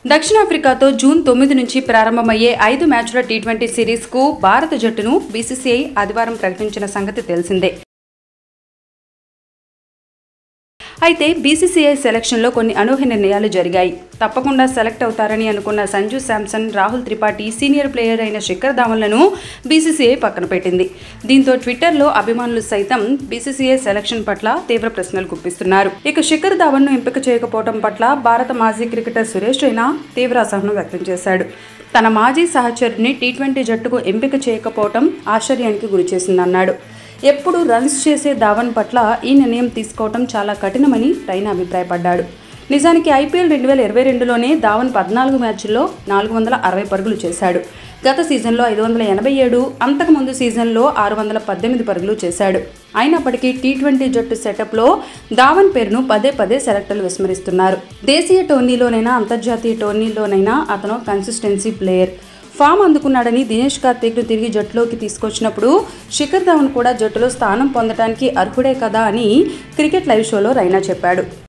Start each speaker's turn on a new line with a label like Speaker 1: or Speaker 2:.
Speaker 1: దక్షిణాఫ్రికాతో June తొమ్మిది నుంచి ప్రారంభమయ్యే ఐదు మ్యాచ్ల టీ ట్వంటీ సిరీస్కు భారత జట్టును బీసీసీఐ ఆదివారం ప్రకటించిన సంగతి తెలిసిందే అయితే బీసీసీఐ సెలక్షన్లో కొన్ని అనూహ్య నిర్ణయాలు జరిగాయి తప్పకుండా సెలెక్ట్ అవుతారని అనుకున్న సంజు శాంసన్ రాహుల్ త్రిపాఠి సీనియర్ ప్లేయర్ అయిన శిఖర్ ధావన్లను బీసీసీఐ పక్కన పెట్టింది దీంతో ట్విట్టర్లో అభిమానులు సైతం బీసీసీఐ సెలక్షన్ పట్ల తీవ్ర ప్రశ్నలు గుప్పిస్తున్నారు ఇక శిఖర్ ధావన్ను ఎంపిక చేయకపోవడం పట్ల భారత మాజీ క్రికెటర్ సురేష్ రైనా తీవ్ర అసహనం వ్యక్తం చేశాడు తన మాజీ సహచరుని టీ ట్వంటీ జట్టుకు ఎంపిక చేయకపోవడం ఆశ్చర్యానికి గురిచేసిందన్నాడు ఎప్పుడు రన్స్ చేసే ధావన్ పట్ల ఈ నిర్ణయం తీసుకోవటం చాలా కఠినమని రైనా అభిప్రాయపడ్డాడు నిజానికి ఐపీఎల్ రెండు వేల ఇరవై రెండులోనే ధావన్ పద్నాలుగు మ్యాచ్ల్లో నాలుగు వందల అరవై పరుగులు చేశాడు గత సీజన్లో ఐదు వందల ఎనభై ఏడు అంతకుముందు సీజన్లో ఆరు వందల పద్దెనిమిది పరుగులు చేశాడు అయినప్పటికీ టీ ట్వంటీ జట్టు సెటప్లో ధావన్ పేరును పదే పదే సెలెక్టర్లు విస్మరిస్తున్నారు దేశీయ టోర్నీలోనైనా అంతర్జాతీయ టోర్నీలోనైనా అతను కన్సిస్టెన్సీ ప్లేయర్ ఫామ్ అందుకున్నాడని దినేష్ కార్తీక్ను తిరిగి జట్టులోకి తీసుకొచ్చినప్పుడు శిఖర్ ధవన్ కూడా జట్టులో స్థానం పొందడానికి అర్హుడే కదా అని క్రికెట్ లైవ్ షోలో రైనా చెప్పాడు